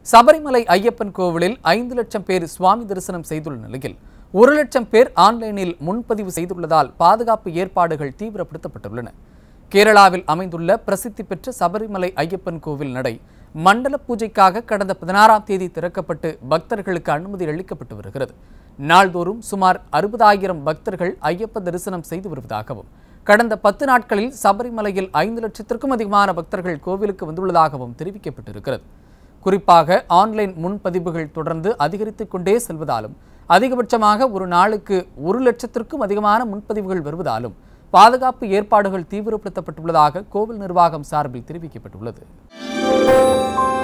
சபரிமலை ஐயப்பன் கோவிலில் ஐந்து லட்சம் பேர் சுவாமி தரிசனம் செய்துள்ள நிலையில் ஒரு லட்சம் பேர் ஆன்லைனில் முன்பதிவு செய்துள்ளதால் பாதுகாப்பு ஏற்பாடுகள் தீவிரப்படுத்தப்பட்டுள்ளன கேரளாவில் அமைந்துள்ள பிரசித்தி பெற்ற சபரிமலை ஐயப்பன் கோவில் நடை மண்டல பூஜைக்காக கடந்த பதினாறாம் தேதி திறக்கப்பட்டு பக்தர்களுக்கு அனுமதி அளிக்கப்பட்டு வருகிறது நாள்தோறும் சுமார் அறுபதாயிரம் பக்தர்கள் ஐயப்ப தரிசனம் செய்து வருவதாகவும் கடந்த பத்து நாட்களில் சபரிமலையில் ஐந்து லட்சத்திற்கும் அதிகமான பக்தர்கள் கோவிலுக்கு வந்துள்ளதாகவும் தெரிவிக்கப்பட்டிருக்கிறது குறிப்பாக ஆன்லைன் முன்பதிவுகள் தொடர்ந்து அதிகரித்துக் கொண்டே செல்வதாலும் அதிகபட்சமாக ஒரு நாளுக்கு ஒரு லட்சத்திற்கும் அதிகமான முன்பதிவுகள் வருவதாலும் பாதுகாப்பு ஏற்பாடுகள் தீவிரப்படுத்தப்பட்டுள்ளதாக கோவில் நிர்வாகம் சார்பில் தெரிவிக்கப்பட்டுள்ளது